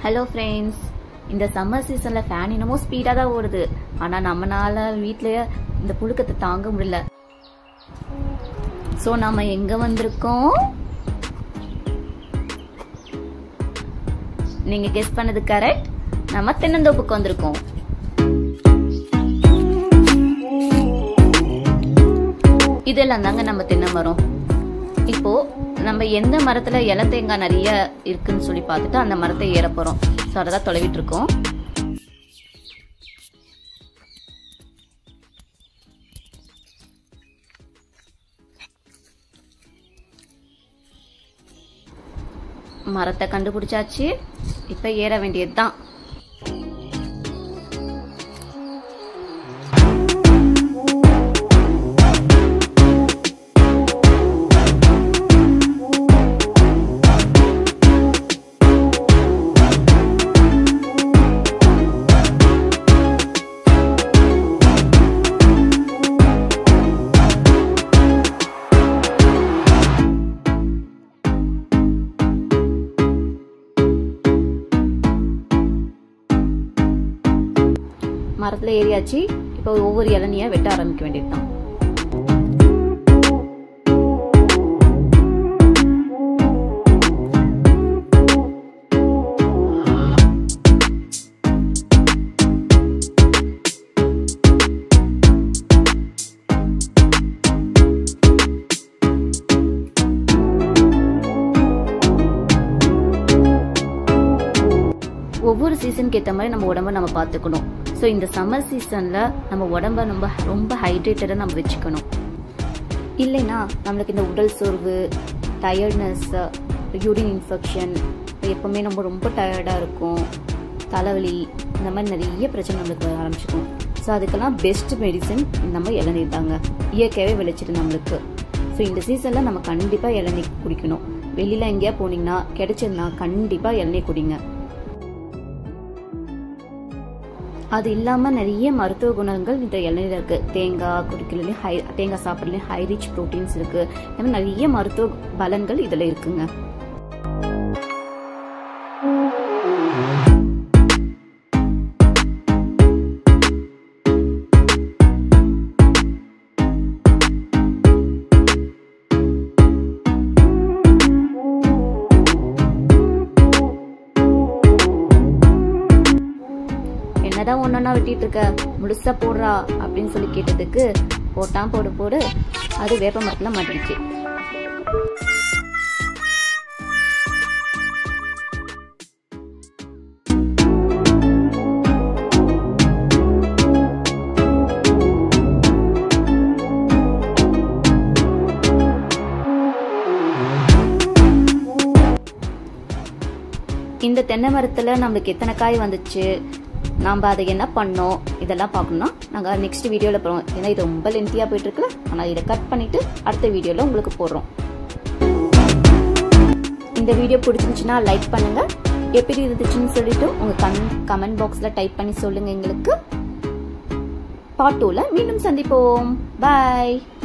hello friends இந்த summer சீசன்ல fan என்னமோ ஸ்பீடாக தான் ஓடுது ஆனால் நம்மனால வீட்டிலேயே இந்த புழுக்கத்தை தாங்க முடியல ஸோ நம்ம எங்க வந்திருக்கோம் நீங்க கெஸ் பண்ணது கரெக்ட் நம்ம தென்னந்தோப்புக்கு வந்திருக்கோம் இதெல்லாம் தாங்க நம்ம தென்னை மரம் இப்போ நம்ம எந்த மரத்துல இலை தேங்காய் நிறைய இருக்குன்னு சொல்லி பார்த்துட்டு அந்த மரத்தை ஏற போறோம் ஸோ அதை தான் தொலைவிட்டு இருக்கோம் மரத்தை கண்டுபிடிச்சாச்சு இப்ப ஏற வேண்டியதுதான் மரத்துல ஏறியாச்சு இப்போ ஒவ்வொரு இளநியா வெட்ட ஆரம்பிக்க வேண்டியதுதான் ஒவ்வொரு சீசனுக்கு ஏற்ற மாதிரி நம்ம உடம்ப நம்ம பார்த்துக்கணும் ஸோ இந்த சம்மர் சீசனில் நம்ம உடம்ப ரொம்ப ரொம்ப ஹைட்ரேட்டடாக நம்ம வச்சுக்கணும் இல்லைன்னா நம்மளுக்கு இந்த உடல் சோர்வு டயர்ட்னஸ் யூரின் இன்ஃபெக்ஷன் எப்போவுமே நம்ம ரொம்ப டயர்டாக இருக்கும் தலைவலி இந்த மாதிரி நிறைய பிரச்சனை நம்மளுக்கு வர ஆரம்பிச்சிக்கும் ஸோ அதுக்கெல்லாம் பெஸ்ட் மெடிசன் நம்ம இளநீர் தாங்க இயற்கையாகவே விளைச்சிட்டு நம்மளுக்கு ஸோ இந்த சீசனில் நம்ம கண்டிப்பாக இளநீர் குடிக்கணும் வெளியில் எங்கேயா போனீங்கன்னா கிடைச்சதுன்னா கண்டிப்பாக இளநீர் குடிங்க அது இல்லாமல் நிறைய மருத்துவ குணங்கள் இந்த இளநீர் இருக்கு தேங்காய் குடிக்கிறதுலேயும் ஹை தேங்காய் சாப்பிட்றதுலையும் ஹை ரிச் ப்ரோட்டீன்ஸ் இருக்கு இந்த மாதிரி நிறைய மருத்துவ பலன்கள் இதில் இருக்குங்க என்னதான் ஒன்னொன்னா வெட்டிட்டு இருக்க முழுசா போடுறா அப்படின்னு சொல்லி கேட்டதுக்கு போட்டான் போடு போடு அது வேப்ப மரத்துல மாட்டிடுச்சு இந்த தென்னை மரத்துல நம்மளுக்கு எத்தனை காய் வந்துச்சு நாம் அதை என்ன பண்ணோம் இதெல்லாம் பார்க்கணும்னா நாங்கள் நெக்ஸ்ட் வீடியோவில் போகிறோம் ஏன்னா இது ரொம்ப லென்த்தியாக போயிட்டு இருக்குல்ல ஆனால் இதை கட் பண்ணிட்டு அடுத்த வீடியோவில் உங்களுக்கு போடுறோம் இந்த வீடியோ பிடிச்சிருந்துச்சுன்னா லைக் பண்ணுங்க எப்படி இருந்துச்சுன்னு சொல்லிட்டு உங்க கமெண்ட் பாக்ஸ்ல டைப் பண்ணி சொல்லுங்க எங்களுக்கு பார்ட் டூல மீண்டும் சந்திப்போம் பாய்